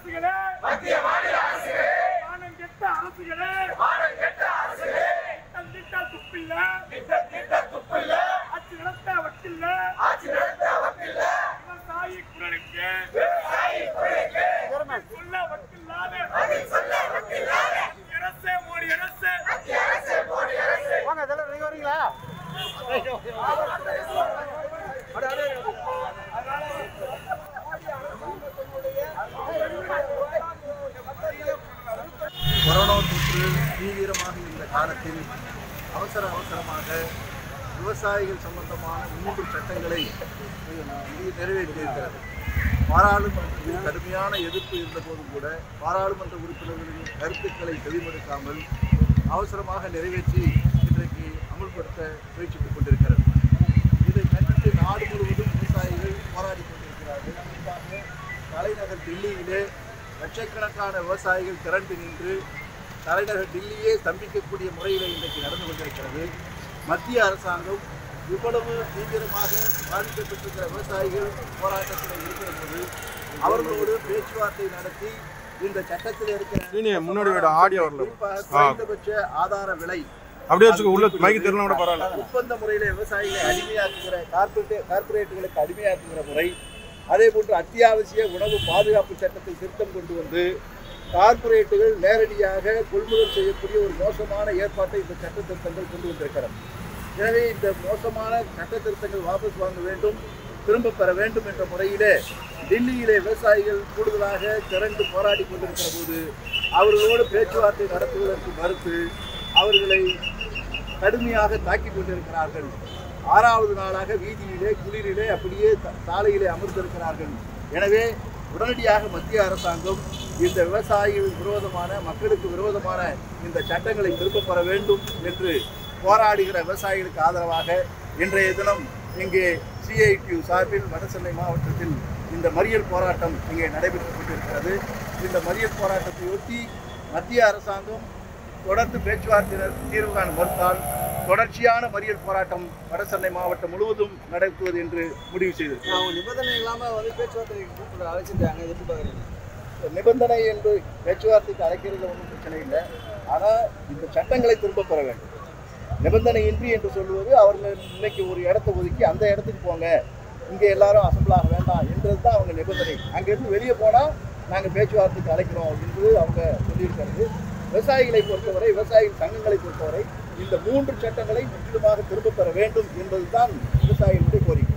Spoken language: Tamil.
அரசுகளே மத்திய மாநில அரசுகளே மானம் கெட்ட அரசுகளே மானம் கெட்ட அரசுகளே திட்டம் திட்ட துப்பில்ல திட்ட திட்ட துப்பில்ல ஆட்சி நடத்த வக்கில்ல ஆட்சி நடத்த வக்கில்ல விவசாயி குரலுக்கு விவசாயி குரலுக்கு சொல்ல வக்கில்லாத பதில் சொல்ல வக்கில்லாத மத்திய அரசே மோடி அரசே மத்திய அரசு மோடி அரசு வாங்க இதெல்லாம் நீங்க வரீங்களா கொரோனா தொற்று தீவிரமாக இருந்த காலத்தில் அவசர அவசரமாக விவசாயிகள் சம்பந்தமான மூன்று சட்டங்களை நி- நிறைவேற்றியிருக்கிறது பாராளுமன்றத்தில் கடுமையான எதிர்ப்பு இருந்தபோதும் கூட பாராளுமன்ற உறுப்பினர்களின் கருத்துக்களை செவிமடுக்காமல் அவசரமாக நிறைவேற்றி இன்றைக்கு அமுல்படுத்த முயற்சித்துக் கொண்டிருக்கிறது இதை கண்டித்து நாடு முழுவதும் விவசாயிகள் போராடி கொண்டிருக்கிறார்கள் குறிப்பாக தலைநகர் தில்லியிலே லட்சக்கணக்கான விவசாயிகள் திரண்டு நின்று தலைநகர் டில்லியே ஸ்தம்பிக்கக்கூடிய முறையில் இன்றைக்கு நடந்து கொண்டிருக்கிறது மத்திய அரசாங்கம் இவ்வளவு தீவிரமாக பாதிக்கப்பட்டிருக்கிற விவசாயிகள் போராட்டத்தில் இருக்கிற போது அவர்களோடு பேச்சுவார்த்தை நடத்தி இந்த சட்டத்தில் இருக்கிற சீனியர் முன்னாடி விட ஆடியோ வரல குறிப்பாக குறைந்தபட்ச ஆதார விலை அப்படியே வச்சுக்கோ உள்ள மைக்கு தெரியல கூட பரவாயில்ல ஒப்பந்த முறையில் விவசாயிகளை அடிமையாக்குகிற கார்பரேட் கார்பரேட்டுகளுக்கு அடிமையாக்குகிற முறை அதே போன்று அத்தியாவசிய உணவு பாதுகாப்பு சட்டத்தில் திருத்தம் கொண்டு வந்து கார்பரேட்டுகள் நேரடியாக கொள்முதல் செய்யக்கூடிய ஒரு மோசமான ஏற்பாட்டை இந்த சட்ட திருத்தங்கள் கொண்டு வந்திருக்கிறது எனவே இந்த மோசமான சட்ட திருத்தங்கள் வாபஸ் வாங்க வேண்டும் திரும்ப பெற வேண்டும் என்ற முறையிலே டில்லியிலே விவசாயிகள் கூடுதலாக திரண்டு போராடி கொண்டிருக்கிற போது அவர்களோடு பேச்சுவார்த்தை நடத்துவதற்கு மறுத்து அவர்களை கடுமையாக தாக்கிக் கொண்டிருக்கிறார்கள் ஆறாவது நாளாக வீதியிலே குளிரிலே அப்படியே த- சாலையிலே அமர்ந்திருக்கிறார்கள் எனவே உடனடியாக மத்திய அரசாங்கம் இந்த விவசாயிகள் விரோதமான மக்களுக்கு விரோதமான இந்த சட்டங்களை திரும்பப் பெற வேண்டும் என்று போராடுகிற விவசாயிகளுக்கு ஆதரவாக இன்றைய தினம் இங்கே சிஐடியு சார்பில் வடசென்னை மாவட்டத்தில் இந்த மறியல் போராட்டம் இங்கே நடைபெற்றுக் கொண்டிருக்கிறது இந்த மறியல் போராட்டத்தை ஒட்டி மத்திய அரசாங்கம் தொடர்ந்து பேச்சுவார்த்தை தீர்வு காண மறுத்தால் தொடர்ச்சியான மறியல் போராட்டம் வடசென்னை மாவட்டம் முழுவதும் நடத்துவது என்று முடிவு செய்தது அவங்க நிபந்தனை இல்லாம வந்து பேச்சுவார்த்தைக்கு கூப்பிட்டு அழைச்சிட்டாங்க எப்படி பாக்குறீங்க நிபந்தனை என்று பேச்சுவார்த்தைக்கு அழைக்கிறது ஒன்றும் பிரச்சனை இல்லை ஆனால் இந்த சட்டங்களை திரும்ப பெற வேண்டும் நிபந்தனையின்றி என்று சொல்லுவது அவர்கள் இன்னைக்கு ஒரு இடத்தை ஒதுக்கி அந்த இடத்துக்கு போங்க இங்கே எல்லாரும் அசம்பிள் ஆக வேண்டாம் என்றது தான் அவங்க நிபந்தனை அங்கேருந்து வெளியே போனால் நாங்கள் பேச்சுவார்த்தைக்கு அழைக்கிறோம் என்று அவங்க சொல்லியிருக்கிறது விவசாயிகளை பொறுத்தவரை விவசாயிகள் சங்கங்களை பொறுத்தவரை இந்த மூன்று சட்டங்களை முற்றிலுமாக திரும்ப பெற வேண்டும் என்பதுதான் விவசாயிகளுடைய கோரிக்கை